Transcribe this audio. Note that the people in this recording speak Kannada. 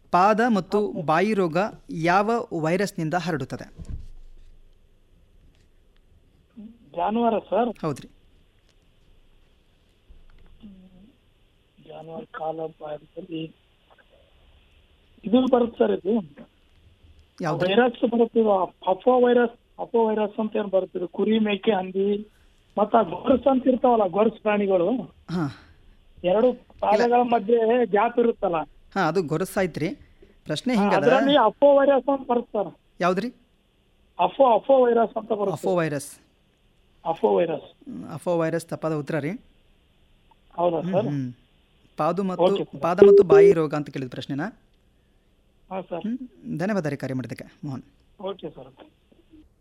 ಪಾದ ಮತ್ತು ಬಾಯಿ ರೋಗ ಯಾವ ವೈರಸ್ನಿಂದ ಹರಡುತ್ತದೆ ಜಾನುವಾರು ಸರ್ ಹೌದ್ರಿ ಜಾನುವಾರು ಕಾಲ ಬಾಯಲ್ಲಿ ಇದು ಬರುತ್ತೆ ಸರ್ ಇದು ಯಾವ್ದು ವೈರಸ್ ಬರುತ್ತೆ ಇದು ಅಫೋ ವೈರಸ್ ಅಫೋ ವೈರಸ್ ಅಂತ ಏನ್ ಬರುತ್ತೆ ಇದು ಕುರಿ ಮೇಕೆ ಹಂದಿ ಮತ್ತ ಗೊರ್ಸ್ ಅಂತ ಇರ್ತಾವಲ್ಲ ಗೊರ್ಸ್ ಪ್ರಾಣಿಗಳು ಹಾಂ ಎರಡು ಪಾದಗಳ ಮಧ್ಯೆ ಗ್ಯಾಪ್ ಇರುತ್ತಲ್ಲ ಹಾಂ ಅದು ಗೊರಸಾಯ್ತ್ರಿ ಪ್ರಶ್ನೆ ಹಿಂಗದ ಅದರಲ್ಲಿ ಅಫೋ ವೈರಸ್ ಅಂತ ಬರುತ್ತೆ ಸರ್ ಯಾವ್ದ್ರಿ ಅಫೋ ಅಫೋ ವೈರಸ್ ಅಂತ ಅಫೋ ಬರುತ್ತೆ ವೈರಸ್ ಅಫೋ ವೈರಸ್ ಹ್ಮ್, ಅಫೋ ವೈರಸ್ ತಪ್ಪಾದ ಉತ್ತರ ರೀ ಹೌದಾ ಸರ್ ಹ್ಞೂ ಪಾದು ಮತ್ತು Okay, sir. ಪಾದ ಮತ್ತು ಬಾಯಿ ರೋಗ ಅಂತ ಕೇಳಿದ ಪ್ರಶ್ನೆನಾ ಹಾ ಸರ್ ಹ್ಞೂ ಧನ್ಯವಾದ ರೀ ಕಾರ್ಯ ಮಾಡಿದ್ದಕ್ಕೆ ಮೋಹನ್ ಓಕೆ ಸರ್